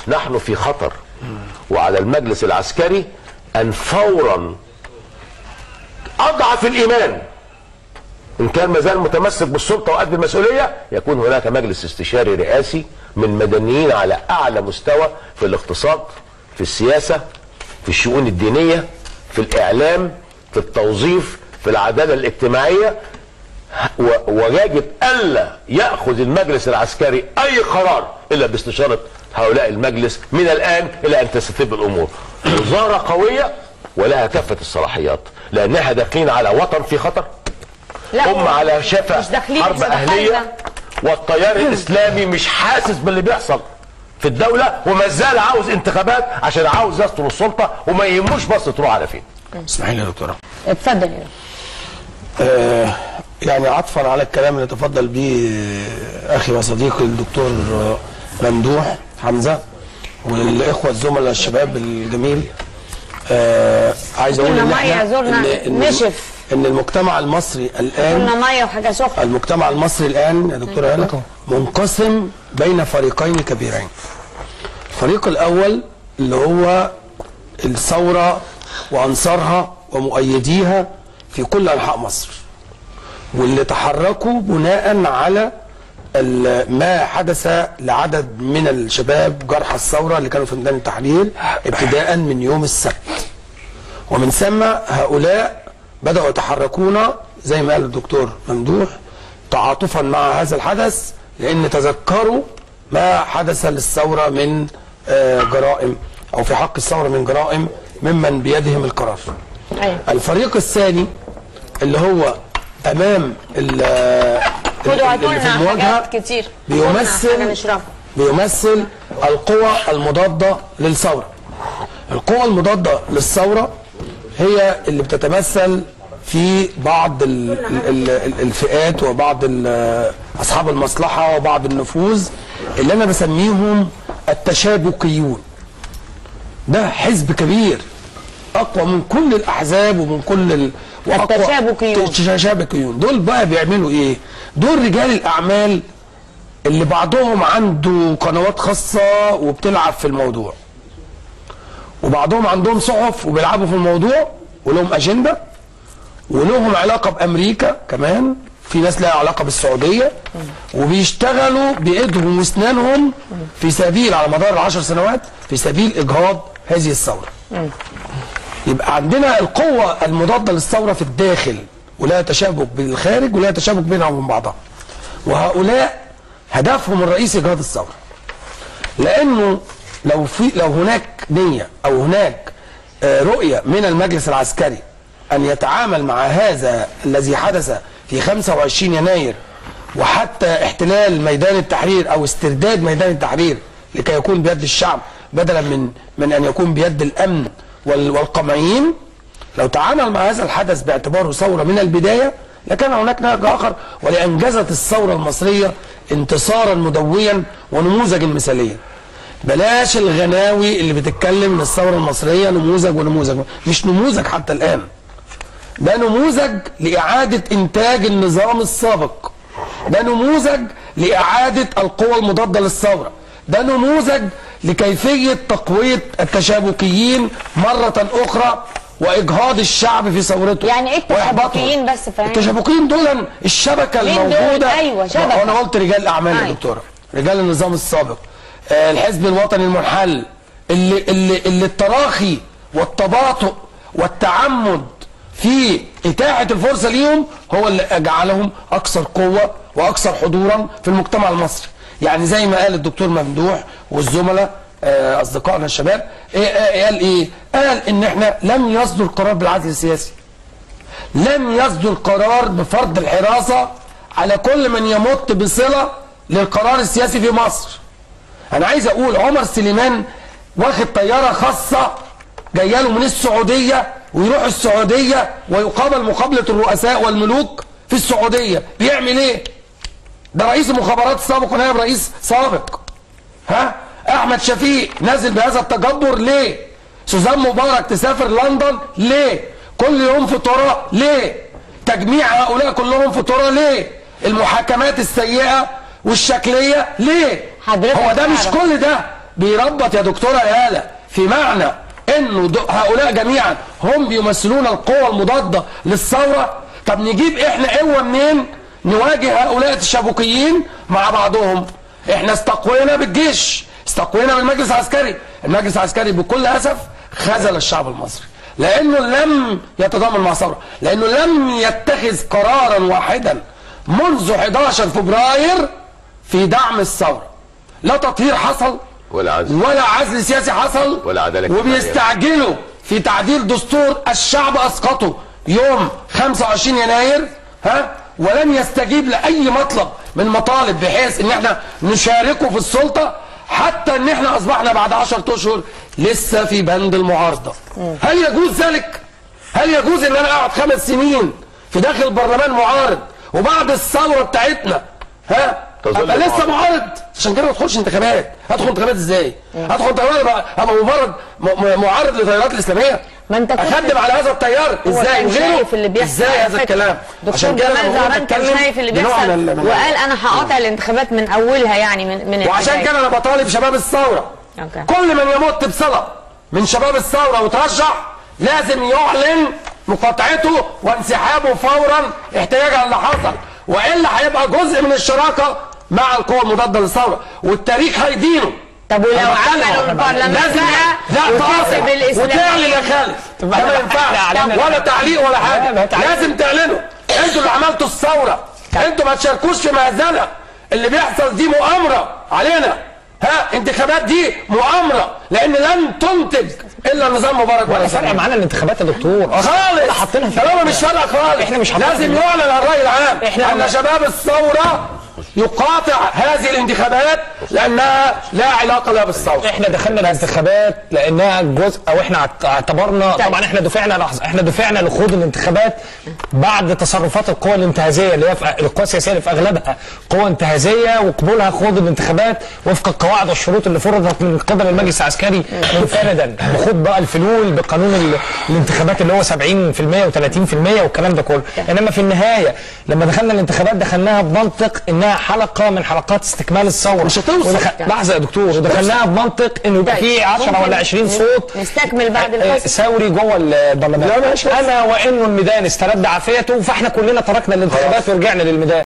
نحن في خطر وعلى المجلس العسكري ان فورا اضعف الايمان ان كان مازال متمسك بالسلطه وقد المسؤوليه يكون هناك مجلس استشاري رئاسي من مدنيين على اعلى مستوى في الاقتصاد في السياسه في الشؤون الدينيه في الاعلام في التوظيف في العداله الاجتماعيه و- ويجب الا ياخذ المجلس العسكري اي قرار الا باستشاره هؤلاء المجلس من الان الى ان تستتب الامور. وزاره قويه ولها كافه الصلاحيات لان احنا داخلين على وطن في خطر لا هم على شفا مش داخلين حرب إحنا دخلنا. اهليه والتيار الاسلامي مش حاسس باللي بيحصل في الدوله وما زال عاوز انتخابات عشان عاوز يستر السلطه وما يهموش مصر تروح على فين. اسمحي لي يا دكتوره اتفضل يا آه، يعني عطفا على الكلام اللي تفضل به اخي وصديقي الدكتور آه، ممدوح حمزه والاخوه الزملاء الشباب الجميل آه عايز اقول كنا ان مية احنا زورنا إن- إن- نشف. ان المجتمع المصري الان قلنا ميه وحاجه سخنه المجتمع المصري الان يا دكتور هلا منقسم بين فريقين كبيرين الفريق الاول اللي هو الثوره وانصارها ومؤيديها في كل انحاء مصر واللي تحركوا بناء على ال- ما حدث لعدد من الشباب جرحى الثوره اللي كانوا في ميدان التحرير ابتداء من يوم السبت ومن ثم هؤلاء بدأوا يتحركون زي ما قال الدكتور ممدوح تعاطفا مع هذا الحدث لأن تذكروا ما حدث للثورة من آه، جرائم أو في حق الثورة من جرائم ممن بيدهم القرار أيوة. الفريق الثاني اللي هو أمام ال- خدوا اللي هاتوا في لنا المواجهة حاجات كتير خدوا لنا بيمثل حاجة نشربها بيمثل القوى المضادة للثورة القوى المضادة للثورة هي اللي بتتمثل في بعض ال ال ال الفئات وبعض ال- أصحاب المصلحة وبعض النفوذ اللي أنا بسميهم التشابكيون ده حزب كبير أقوى من كل الأحزاب ومن كل ال... وأقوى- التشابكيون. التشابكيون دول بقى بيعملوا إيه؟ دول رجال الأعمال اللي بعضهم عنده قنوات خاصة وبتلعب في الموضوع وبعضهم عندهم صحف وبيلعبوا في الموضوع ولهم أجندة ولهم علاقة بأمريكا كمان في ناس لها علاقة بالسعودية وبيشتغلوا بإيدهم واسنانهم في سبيل على مدار العشر سنوات في سبيل إجهاض هذه الثورة يبقى عندنا القوة المضادة للثورة في الداخل ولها تشابك بالخارج ولها تشابك بينها وبين بعضها وهؤلاء هدفهم الرئيسي إجهاض الثورة لأنه لو في لو هناك نية أو هناك آه، رؤية من المجلس العسكري أن يتعامل مع هذا الذي حدث في 25 يناير وحتى احتلال ميدان التحرير أو استرداد ميدان التحرير لكي يكون بيد الشعب بدلا من من أن يكون بيد الأمن وال- والقمعيين لو تعامل مع هذا الحدث باعتباره ثورة من البداية لكان هناك نهج آخر ولأنجزت الثورة المصرية انتصارا مدويا ونموذجا مثاليا بلاش الغناوي اللي بتتكلم ان الثورة المصرية نموذج ونموذج مش نموذج حتى الآن ده نموذج لإعادة إنتاج النظام السابق ده نموذج لإعادة القوى المضادة للثورة ده نموذج لكيفية تقوية التشابكيين مرة أخرى وإجهاض الشعب في ثورته يعني إيه وإحباطهم. التشابكيين بس فاهم؟ التشابكيين دول الشبكة مين دول؟ الموجودة أيوة، شبكة. أنا قلت رجال الأعمال يا أيوة. دكتورة رجال النظام السابق آه، الحزب الوطني المنحل اللي اللي اللي التراخي والتباطؤ والتعمد في إتاحة الفرصة ليهم هو اللي جعلهم أكثر قوة وأكثر حضورا في المجتمع المصري يعني زي ما قال الدكتور ممدوح والزملاء آه، أصدقائنا الشباب إيه- آه، قال إيه؟ قال إن إحنا لم يصدر قرار بالعزل السياسي لم يصدر قرار بفرض الحراسة على كل من يمت بصلة للقرار السياسي في مصر انا عايز اقول عمر سليمان واخد طيارة خاصة جايه له من السعودية ويروح السعودية ويقابل مقابلة الرؤساء والملوك في السعودية بيعمل ايه ده رئيس المخابرات السابق ونائب رئيس سابق ها احمد شفيق نازل بهذا التجبر ليه سوزان مبارك تسافر لندن ليه كل يوم في طرق ليه تجميع هؤلاء كلهم في طرق ليه المحاكمات السيئة والشكلية ليه حضرتك هو ده مش تعرف. كل ده بيربط يا دكتوره هاله في معنى انه د- هؤلاء جميعا هم بيمثلون القوى المضاده للثوره طب نجيب احنا قوه منين نواجه هؤلاء التشابكيين مع بعضهم احنا استقوينا بالجيش استقوينا بالمجلس العسكري المجلس العسكري بكل اسف خذل الشعب المصري لانه لم يتضامن مع الثوره لانه لم يتخذ قرارا واحدا منذ 11 فبراير في دعم الثوره لا تطهير حصل ولا عزل. ولا عزل سياسي حصل ولا عدالة اجتماعية. وبيستعجلوا في تعديل دستور الشعب اسقطه يوم 25 يناير ها ولم يستجيب لاي مطلب من مطالب بحيث ان احنا نشاركه في السلطه حتى ان احنا اصبحنا بعد 10 اشهر لسه في بند المعارضه هل يجوز ذلك هل يجوز ان انا اقعد خمس سنين في داخل البرلمان معارض وبعد الثوره بتاعتنا ها تظل ابقى لسه معارض. معارض عشان كده ما ادخلش انتخابات ادخل انتخابات ازاي ادخل انتخابات أبقى- ابقى مجرد م- م- معارض للتيارات الاسلاميه ما أنت كنت- اخدم على هذا التيار هو ازاي كان وغيره شايف اللي بيحصل ازاي على هذا فكرة. الكلام دكتور عشان كده جمال لما بقول زهران كان بتكلم شايف اللي بنوع بيحصل من ال- من ال- وقال انا هقاطع الانتخابات من اولها يعني من من وعشان البداية. كده انا بطالب شباب الثوره أوكي. كل من يمت بصله من شباب الثوره وترشح لازم يعلن مقاطعته وانسحابه فورا احتجاجا اللي حصل والا هيبقى جزء من الشراكه مع القوى المضاده للثوره والتاريخ هيدينه طب ولو أنا بتكلم. عملوا البرلمان لازم بقى لا وكسب تقاطع الاسلام وتعلن يا خالد ده ما إحنا ينفعش أعلنا- ولا تعليق ولا لا، حاجه ما تعليق. لازم تعلنوا انتوا اللي عملتوا الثوره انتوا ما تشاركوش في مهزله اللي بيحصل دي مؤامره علينا ها انتخابات دي مؤامره لان لن تنتج الا نظام مبارك ولا ولا فرق سلام معانا الانتخابات يا دكتور اصلا خالص ولا حاطينها في طالما مش فارقه خالص إحنا مش حاطينها لازم في- يعلن على الراي العام إحنا ان شباب الثوره يقاطع هذه الانتخابات لانها لا علاقه لها بالثوره احنا دخلنا الانتخابات لانها جزء او احنا اعت- اعتبرنا طيب. طبعا احنا دفعنا لحظه احنا دفعنا لخوض الانتخابات بعد تصرفات القوى الانتهازيه اللي هي في القوى السياسيه اللي في اغلبها قوى انتهازيه وقبولها خوض الانتخابات وفق القواعد والشروط اللي فرضت من قبل المجلس العسكري منفردا بخوض بقى الفلول بقانون ال- الانتخابات اللي هو 70% و30% والكلام ده كله انما في النهايه لما دخلنا الانتخابات دخلناها بمنطق انها حلقه من حلقات استكمال الثوره مش هتوصل. ودخ- لحظه يا دكتور ودخلناها بمنطق انه يبقى طيب، في 10 ممكن ولا 20 صوت نستكمل بعد آه، الفصل. ثوري جوه البرلمان لا، ماشي. انا وانه الميدان استرد عافيته فاحنا كلنا تركنا الانتخابات ورجعنا للميدان